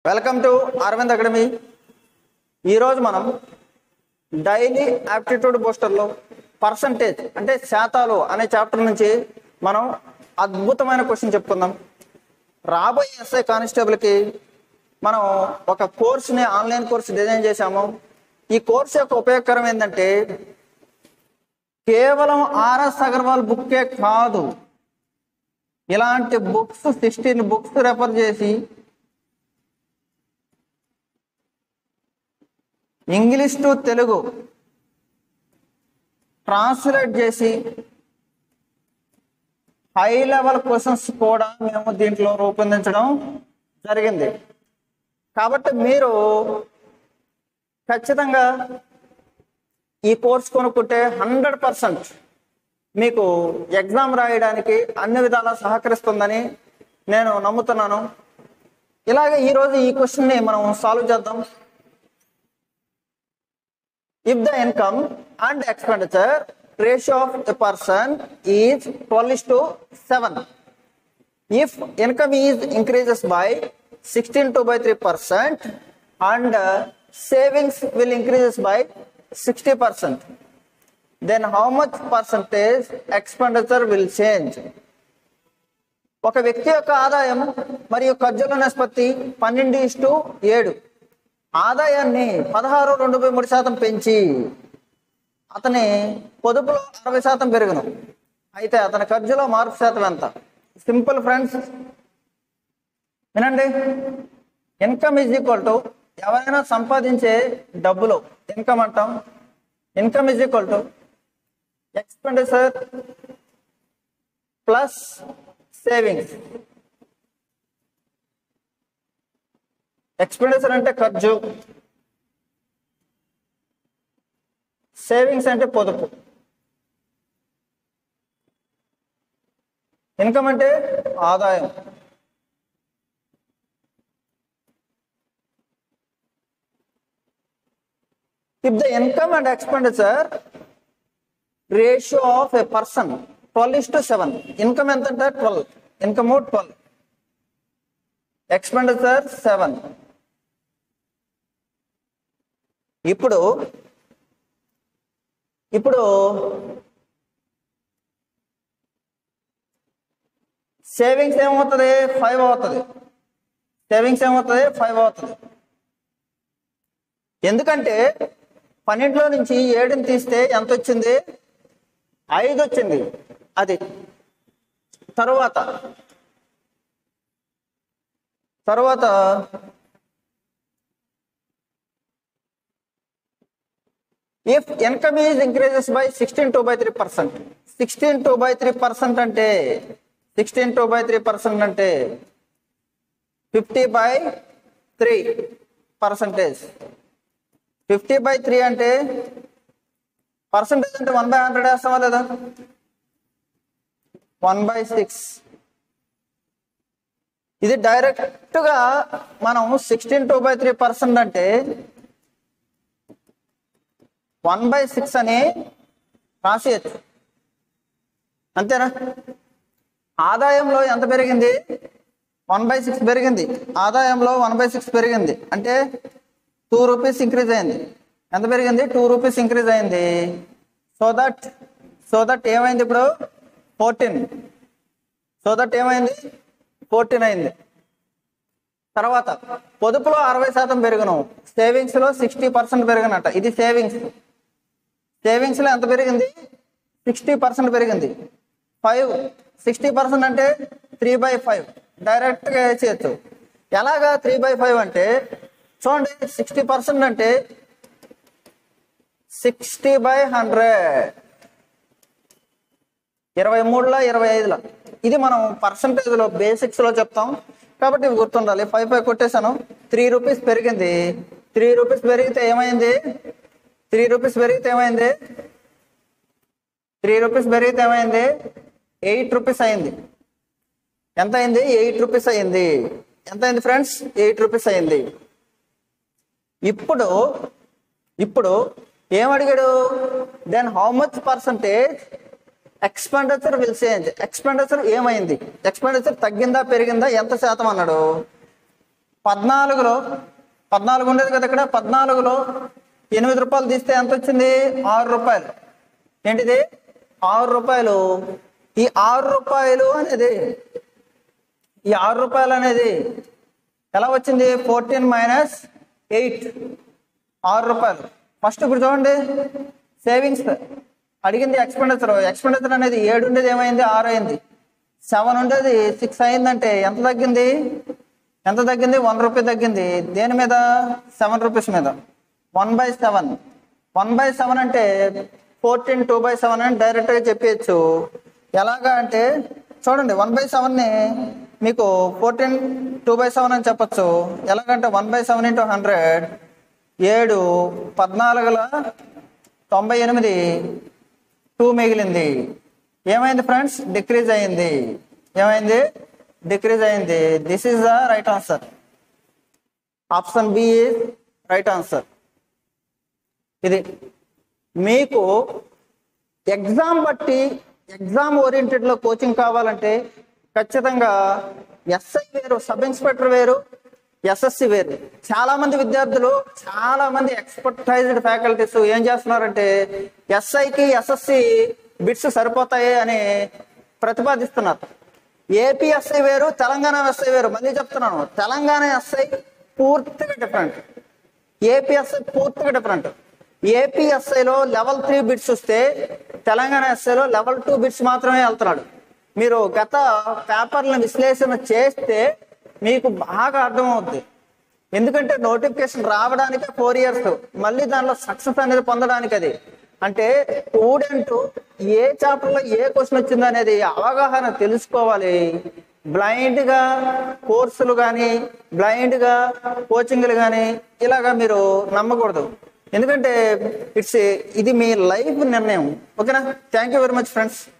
welcome to Arvind academy ఈరోజు మనం daily aptitude బూస్టర్లో percentage అంటే శాతాలు అనే చాప్టర్ నుంచి మనం అద్భుతమైన క్వశ్చన్ చెప్పుకుందాం రాబోయే ఎస్ఐ కానిస్టేబుల్కి మనం ఒక కోర్సుని ఆన్లైన్ కోర్సు డిజైన్ చేశాము ఈ కోర్సు యొక్క ఉపయోగకరం ఏంటంటే కేవలం ఆర్ఎస్ అగర్వాల్ బుక్కే కాదు ఇలాంటి బుక్స్ సిక్స్టీన్ బుక్స్ రెఫర్ చేసి ఇంగ్లీష్ టు తెలుగు ట్రాన్స్లేట్ చేసి హై లెవెల్ క్వశ్చన్స్ కూడా మేము దీంట్లో రూపొందించడం జరిగింది కాబట్టి మీరు ఖచ్చితంగా ఈ కోర్స్ కొనుక్కుంటే హండ్రెడ్ పర్సెంట్ మీకు ఎగ్జామ్ రాయడానికి అన్ని విధాలా సహకరిస్తుందని నేను నమ్ముతున్నాను ఇలాగే ఈరోజు ఈ క్వశ్చన్ని మనం సాల్వ్ చేద్దాం if the income and expenditure ratio of a person is 12 is to 7 if income is increases by 16 to by 3 percent and uh, savings will increases by 60 percent then how much percentage expenditure will change ఒక వ్యక్తి యొక్క ఆదాయం మరియు ఖర్చుల నిష్పత్తి పన్నెండు is to ఏడు ఆదాయాన్ని పదహారు రెండు బై మూడు శాతం పెంచి అతని పొదుపులో అరవై శాతం పెరుగును అయితే అతని ఖర్చులో మార్పు శాతం ఎంత సింపుల్ ఫ్రెండ్స్ వినండి ఇన్కమ్ ఈజ్ ఈక్వల్ టు ఎవరైనా సంపాదించే డబ్బులు ఇన్కమ్ అంటాం income is equal to expenditure plus savings expenditure అంటే ఖర్చు సేవింగ్స్ అంటే పొదుపు ఇన్కమ్ అంటే ఆదాయం if the income and expenditure ratio of a person twelve is to seven income ఎంత అంటే twelve income twelve expenditure seven ఇప్పుడు ఇప్పుడు సేవింగ్స్ ఏమవుతుంది ఫైవ్ అవుతుంది సేవింగ్స్ ఏమవుతుంది ఫైవ్ అవుతుంది ఎందుకంటే పన్నెండులో నుంచి ఏడుని తీస్తే ఎంత వచ్చింది ఐదు వచ్చింది అది తరువాత తర్వాత if income is increases by sixteen two by three percent sixteen two by three percent అంటే sixteen two by three percent అంటే fifty by three percentage fifty by three అంటే పర్సంటేజ్ అంటే వన్ బై హండ్రెడ్ వేస్తామా లేదా one by six ఇది direct గా మనం sixteen two by three percent అంటే వన్ బై సిక్స్ అని రాసేయచ్చు అంతేనా ఆదాయంలో ఎంత పెరిగింది వన్ బై సిక్స్ పెరిగింది ఆదాయంలో వన్ బై సిక్స్ పెరిగింది అంటే టూ రూపీస్ ఇంక్రీజ్ అయింది ఎంత పెరిగింది టూ రూపీస్ ఇంక్రీజ్ అయింది సో దట్ సో దట్ ఏమైంది ఇప్పుడు ఫోర్టీన్ సో దట్ ఏమైంది ఫోర్టీన్ అయింది తర్వాత పొదుపులో అరవై శాతం పెరుగును సేవింగ్స్ లో సిక్స్టీ పర్సెంట్ పెరిగినట్ట ఇది సేవింగ్స్ సేవింగ్స్ లో ఎంత పెరిగింది సిక్స్టీ పర్సెంట్ పెరిగింది ఫైవ్ సిక్స్టీ పర్సెంట్ అంటే త్రీ బై ఫైవ్ డైరెక్ట్ గా వేసేయచ్చు ఎలాగా త్రీ బై ఫైవ్ అంటే చూడండి సిక్స్టీ పర్సెంట్ అంటే సిక్స్టీ బై హండ్రెడ్ ఇరవై మూడులో ఇరవై ఐదులో ఇది మనం పర్సంటేజ్ లో బేసిక్స్ లో చెప్తాం కాబట్టి ఇవి గుర్తుండాలి ఫైవ్ ఫైవ్ కొట్టేశాను త్రీ రూపీస్ పెరిగింది త్రీ రూపీస్ పెరిగితే ఏమైంది త్రీ రూపీస్ పెరిగితే ఏమైంది త్రీ రూపీస్ పెరిగితే ఏమైంది ఎయిట్ రూపీస్ అయింది ఎంత అయింది ఎయిట్ రూపీస్ అయింది ఎంత అయింది ఫ్రెండ్స్ ఎయిట్ రూపీస్ అయింది ఇప్పుడు ఇప్పుడు ఏమడిగాడు then how much percentage expenditure will change expenditure ఏమైంది ఎక్స్పెండిచర్ తగ్గిందా పెరిగిందా ఎంత శాతం అన్నాడు పద్నాలుగులో పద్నాలుగు ఉండేది కదా ఇక్కడ పద్నాలుగులో ఎనిమిది రూపాయలు తీస్తే ఎంత వచ్చింది ఆరు రూపాయలు ఏంటిది ఆరు రూపాయలు ఈ ఆరు రూపాయలు అనేది ఈ ఆరు రూపాయలు అనేది ఎలా వచ్చింది ఫోర్టీన్ మైనస్ ఎయిట్ ఆరు రూపాయలు ఫస్ట్ ఇప్పుడు చూడండి సేవింగ్స్ అడిగింది ఎక్స్పెండిచర్ ఎక్స్పెండిచర్ అనేది ఏడు ఉండేది ఏమైంది ఆరు అయింది సెవెన్ ఉండేది సిక్స్ అయిందంటే ఎంత తగ్గింది ఎంత తగ్గింది వన్ రూపీ తగ్గింది దేని మీద సెవెన్ రూపీస్ మీద one by seven one by seven అంటే ఫోర్టీన్ టూ బై సెవెన్ అని డైరెక్ట్గా చెప్పేయచ్చు ఎలాగా అంటే చూడండి వన్ బై సెవెన్ని మీకు ఫోర్టీన్ టూ బై సెవెన్ అని చెప్పొచ్చు ఎలాగంటే one by seven into hundred ఏడు పద్నాలుగుల తొంభై ఎనిమిది టూ మిగిలింది ఏమైంది ఫ్రెండ్స్ డిక్రీజ్ అయింది ఏమైంది డిక్రీజ్ అయింది this is the right answer option B is right answer ఇది మీకు ఎగ్జామ్ బట్టి ఎగ్జామ్ ఓరియంటెడ్లో కోచింగ్ కావాలంటే ఖచ్చితంగా ఎస్ఐ వేరు సబ్ ఇన్స్పెక్టర్ వేరు ఎస్ఎస్సి వేరు చాలా మంది విద్యార్థులు చాలా మంది ఎక్స్పర్టైజ్డ్ ఫ్యాకల్టీస్ ఏం చేస్తున్నారంటే ఎస్ఐకి ఎస్ఎస్సి బిట్స్ సరిపోతాయి అని ప్రతిపాదిస్తున్నారు ఏపీ ఎస్ఐ వేరు తెలంగాణ ఎస్ఐ వేరు మళ్ళీ చెప్తున్నాను తెలంగాణ ఎస్ఐ పూర్తిగా డిఫరెంట్ ఏపీఎస్ఐ పూర్తిగా డిఫరెంట్ ఏపీఎస్ఐలో లెవెల్ త్రీ బిట్స్ వస్తే తెలంగాణ ఎస్ఐలో లెవెల్ టూ బిట్స్ మాత్రమే వెళ్తున్నాడు మీరు గత పేపర్లను విశ్లేషణ చేస్తే మీకు బాగా అర్థమవుద్ది ఎందుకంటే నోటిఫికేషన్ రావడానికి ఫోర్ ఇయర్స్ మళ్ళీ దానిలో సక్సెస్ అనేది పొందడానికి అది అంటే స్టూడెంట్ ఏ చాప్టర్లో ఏ క్వశ్చన్ వచ్చింది అనేది అవగాహన తెలుసుకోవాలి బ్లైండ్ గా కోర్సులు కానీ బ్లైండ్ గా కోచింగ్లు కానీ ఇలాగా మీరు నమ్మకూడదు ఎందుకంటే ఇట్స్ ఇది మీ లైఫ్ నిర్ణయం ఓకేనా thank you very much friends